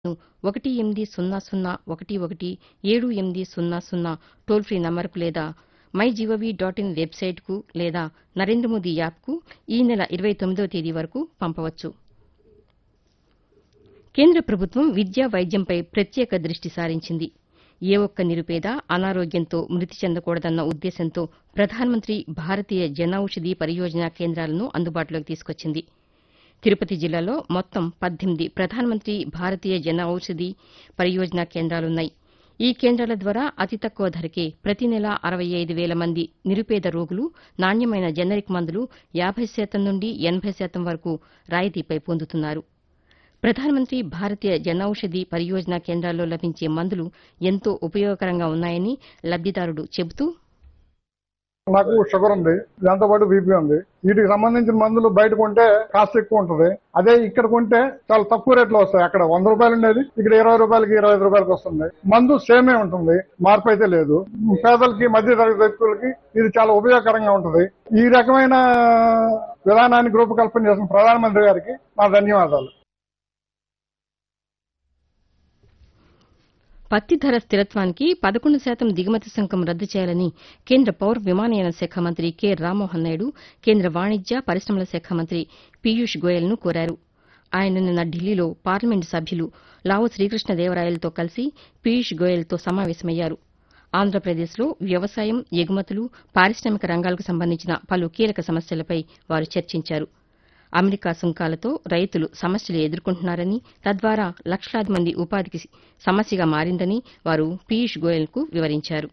ఒకటి ఎనిమిది సున్నా సున్నా ఒకటి ఒకటి ఏడు ఎనిమిది సున్నా సున్నా టోల్ ఫ్రీ నంబర్కు లేదా మై జీఓవీ డాట్ ఇన్ వెబ్సైట్కు లేదా నరేంద్ర మోదీ యాప్కు ఈ నెల ఇరవై తొమ్మిదవ తేదీ వరకు పంపవచ్చు కేంద్ర ప్రభుత్వం విద్య వైద్యంపై ప్రత్యేక దృష్టి సారించింది ఏ ఒక్క నిరుపేద అనారోగ్యంతో మృతి చెందకూడదన్న ఉద్దేశంతో ప్రధానమంత్రి భారతీయ జనౌషధి పరియోజన కేంద్రాలను అందుబాటులోకి తీసుకొచ్చింది తిరుపతి జిల్లాలో మొత్తం పద్దెనిమిది ప్రధానమంత్రి భారతీయ జన ఔషధి పరియోజన కేంద్రాలున్నాయి ఈ కేంద్రాల ద్వారా అతి తక్కువ ధరకే ప్రతి నెల అరవై ఐదు వేల మంది నిరుపేద రోగులు నాణ్యమైన జనరిక్ మందులు యాబై శాతం నుండి ఎనబై శాతం వరకు రాయితీపై పొందుతున్నారు ప్రధానమంత్రి భారతీయ జనౌషధి పరియోజన కేంద్రాల్లో లభించే మందులు ఎంతో ఉపయోగకరంగా ఉన్నాయని లబ్దిదారుడు చెబుతూ నాకు షుగర్ ఉంది దాంతో పాటు బీపీ ఉంది వీటికి సంబంధించిన మందులు బయట కొంటే కాస్ట్ ఎక్కువ ఉంటుంది అదే ఇక్కడ కొంటే చాలా తక్కువ రేట్లో వస్తాయి అక్కడ వంద రూపాయలు ఉండేది ఇక్కడ ఇరవై రూపాయలకి ఇరవై ఐదు రూపాయలకి వస్తుంది మందు సేమే ఉంటుంది మార్పు అయితే లేదు పేదలకి మధ్య తరగతి వ్యక్తులకి ఇది చాలా ఉపయోగకరంగా ఉంటుంది ఈ రకమైన విధానాన్ని రూపకల్పన చేసిన ప్రధానమంత్రి గారికి నా ధన్యవాదాలు పత్తి ధర స్థిరత్వానికి పదకొండు శాతం దిగుమతి సుంకం రద్దు చేయాలని కేంద్ర పౌర విమానయాన శాఖ మంత్రి కె రామ్మోహన్ నాయుడు కేంద్ర వాణిజ్య పరిశ్రమల శాఖ మంత్రి పీయూష్ గోయల్ను కోరారు ఆయన నిన్న ఢిల్లీలో పార్లమెంటు సభ్యులు లావు శ్రీకృష్ణదేవరాయలతో కలిసి పీయూష్ గోయల్తో సమావేశమయ్యారు ఆంధ్రప్రదేశ్లో వ్యవసాయం ఎగుమతులు పారిశ్రామిక రంగాలకు సంబంధించిన పలు కీలక సమస్యలపై వారు చర్చించారు అమెరికా సుంకాలతో రైతులు సమస్యలు ఎదుర్కొంటున్నారని తద్వారా లక్షలాది మంది ఉపాధికి సమస్యగా మారిందని వారు పీయూష్ గోయల్కు వివరించారు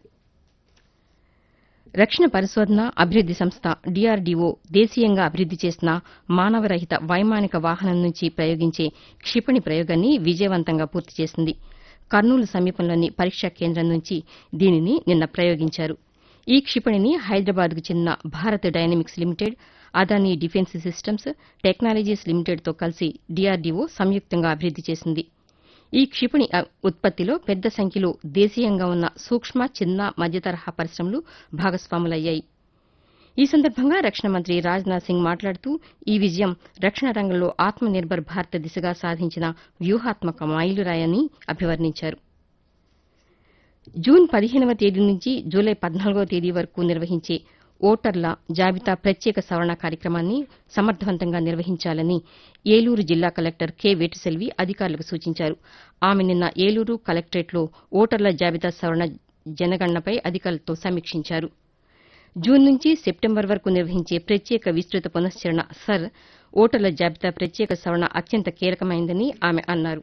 రక్షణ పరిశోధన అభివృద్ది సంస్థ డీఆర్డీఓ దేశీయంగా అభివృద్ది చేసిన మానవరహిత వైమానిక వాహనం నుంచి ప్రయోగించే క్షిపణి ప్రయోగాన్ని విజయవంతంగా పూర్తి చేసింది కర్నూలు సమీపంలోని పరీక్షా కేంద్రం నుంచి దీనిని నిన్న ప్రయోగించారు ఈ క్షిపణిని హైదరాబాద్కు చెందిన Bharat Dynamics Limited Adani Defence Systems Technologies లిమిటెడ్తో కలిసి డీఆర్డీఓ సంయుక్తంగా అభివృద్ది చేసింది ఈ క్షిపణి అ, ఉత్పత్తిలో పెద్ద సంఖ్యలో దేశీయంగా ఉన్న సూక్ష్మ చిన్న మధ్యతరహా పరిశ్రమలు భాగస్వాములయ్యాయి ఈ సందర్భంగా రక్షణ మంత్రి రాజ్నాథ్ సింగ్ మాట్లాడుతూ ఈ విజయం రక్షణ రంగంలో ఆత్మ నిర్భర్ భారత్ దిశగా సాధించిన వ్యూహాత్మక మైలురాయని అభివర్ణించారు జూన్ పదిహేనవ తేదీ నుంచి జూలై పద్నాలుగవ తేదీ వరకు నిర్వహించే ఓటర్ల జాబితా ప్రత్యేక సవరణ కార్యక్రమాన్ని సమర్థవంతంగా నిర్వహించాలని ఏలూరు జిల్లా కలెక్టర్ కె వేటుసెల్వి అధికారులకు సూచించారు ఆమె నిన్న ఏలూరు కలెక్టరేట్లో ఓటర్ల జాబితా సవరణ జనగణనపై అధికారులతో సమీక్షించారు జూన్ నుంచి సెప్టెంబర్ వరకు నిర్వహించే ప్రత్యేక విస్తృత పునశ్చరణ సర్ ఓటర్ల జాబితా ప్రత్యేక సవరణ అత్యంత కీలకమైందని ఆమె అన్నారు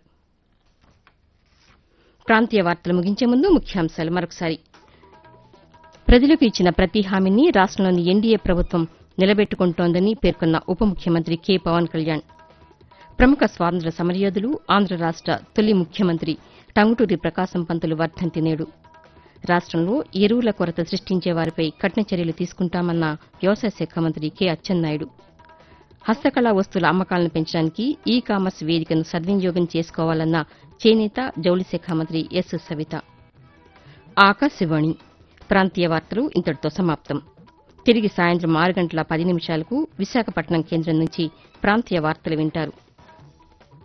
ప్రాంతీయ వార్తలు ముగించే ముందు ముఖ్యాంశాలు మరొకసారి ప్రజలకు ఇచ్చిన ప్రతి హామీని రాష్టంలోని ఎన్డీఏ ప్రభుత్వం నిలబెట్టుకుంటోందని పేర్కొన్న ఉప ముఖ్యమంత్రి కె పవన్ కళ్యాణ్ ప్రముఖ స్వాతంత్ర్య సమరయోధులు ఆంధ్ర రాష్ట తొలి ముఖ్యమంత్రి టంగుటూరి ప్రకాశం పంతులు వర్ధంతి నేడు రాష్టంలో ఎరువుల కొరత సృష్టించే వారిపై కఠిన చర్యలు తీసుకుంటామన్న వ్యవసాయ శాఖ మంత్రి కె అచ్చెన్నాయుడు హస్తకళా వస్తువుల అమ్మకాలను పెంచడానికి ఈ కామర్స్ వేదికను సద్వినియోగం చేసుకోవాలన్న చేనేత జౌళి శాఖ మంత్రి ఎస్ సవిత ఆకాశవాణి ప్రాంతీయ వార్తలు ఇంతటితో సమాప్తం తిరిగి సాయంత్రం ఆరు గంటల పది నిమిషాలకు విశాఖపట్నం కేంద్రం నుంచి ప్రాంతీయ వార్తలు వింటారు